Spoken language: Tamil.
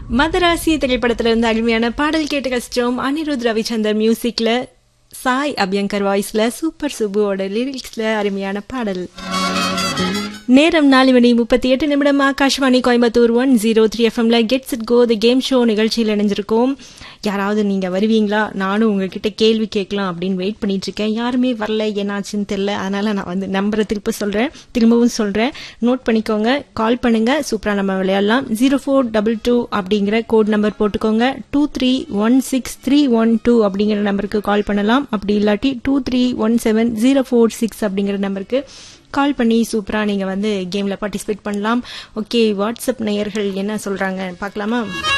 மதராசி திரைப்படத்துல இருந்து அருமையான பாடல் கேட்டு கஷ்டம் அனிருத் ரவிச்சந்தர் மியூசிக்ல சாய் அபியங்கர் வாய்ஸ்ல சூப்பர் சுபுவோட லிரிக்ஸ்ல அருமையான பாடல் நேரம் நாலு மணி முப்பத்தி எட்டு நிமிடம் Akashvani Coimbatore one zero three எஃப்எம்ல gets it go the game show நிகழ்ச்சியில் இணைஞ்சிருக்கோம் யாராவது நீங்க வருவீங்களா நானும் உங்ககிட்ட கேள்வி கேட்கலாம் அப்படின்னு வெயிட் பண்ணிட்டு இருக்கேன் யாருமே வரல என்னாச்சுன்னு தெரியல அதனால நான் வந்து நம்பரை திருப்ப சொல்றேன் திரும்பவும் சொல்றேன் நோட் பண்ணிக்கோங்க கால் பண்ணுங்க சூப்பரா நம்ம விளையாடலாம் ஜீரோ ஃபோர் டபுள் டூ அப்படிங்கிற கோட் நம்பர் போட்டுக்கோங்க two three one six three one two அப்படிங்கிற நம்பருக்கு கால் பண்ணலாம் அப்படி இல்லாட்டி two three one seven zero four six அப்படிங்கிற நம்பருக்கு கால் பண்ணி சூப்பராக நீங்கள் வந்து கேமில் பார்ட்டிசிபேட் பண்ணலாம் ஓகே வாட்ஸ்அப் நேயர்கள் என்ன சொல்கிறாங்க பார்க்கலாமா